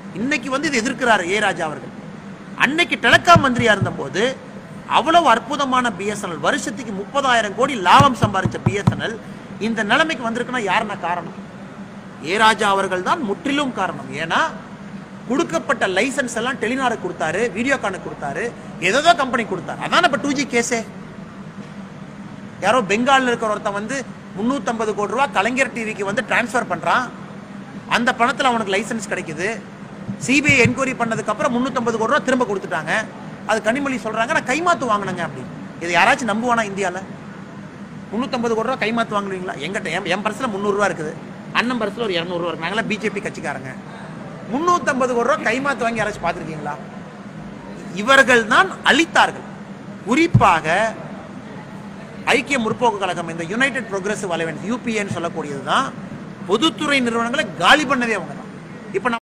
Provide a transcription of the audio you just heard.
இன்னைக்கு வந்து இது எதிர்க்கிறாரு ஏ ராஜா அவர்கள் அன்னைக்கு டெலகாம் மந்திரியா இருந்தபோது அவ்வளவு அற்புதமான பிஎஸ்என்எல் வருஷத்துக்கு முப்பதாயிரம் கோடி லாபம் சம்பாதிச்ச பிஎஸ்என்எல் இந்த நிலைமைக்கு வந்திருக்குன்னா யாருன்னா காரணம் ஏ ராஜா அவர்கள் தான் முற்றிலும் காரணம் ஏன்னா கொடுக்கப்பட்ட லைசன்ஸ் எல்லாம் டெலினாரு கொடுத்தாரு வீடியோகானுக்கு கொடுத்தாரு ஏதோ கம்பெனி கொடுத்தாரு அதான் இப்ப டூ ஜி கேஸே யாரோ பெங்கால்ல இருக்கிற ஒருத்தன் வந்து 350 கோடி ரூபா கலைஞர் டிவிக்கு வந்து டிரான்ஸ்ஃபர் பண்றான் அந்த பணத்துல அவனுக்கு லைசன்ஸ் கிடைக்குது சிபிஐ என்கொயரி பண்ணதுக்கு அப்புறம் 350 கோடி ரூபா திரும்ப கொடுத்துட்டாங்க அது கனிமொழி சொல்றாங்க நான் கைமாத்து வாங்கினேங்க அப்படின்னு இது யாராச்சும் நம்புவானா இந்தியால 350 கோடி ரூபா கைமாத்து வாங்குவீங்களா எங்கிட்ட என் என் பர்ஸ்ல முந்நூறுரூவா இருக்குது அண்ணன் பர்ஸ்ல ஒரு இரநூறுவா இருக்கு நாங்களாம் பிஜேபி கட்சிக்காரங்க 350 கோடி ரூபா கைமாத்து வாங்கி யாராச்சும் பார்த்துருக்கீங்களா இவர்கள் தான் அளித்தார்கள் குறிப்பாக ஐக்கிய முற்போக்கு கழகம் இந்த யுனைடெட் ப்ரோக்ரசிவ் அலைவன்ஸ் யூபிஏன்னு சொல்லக்கூடியது தான் பொதுத்துறை நிறுவனங்களை காலி பண்ணதே அவங்க தான் இப்போ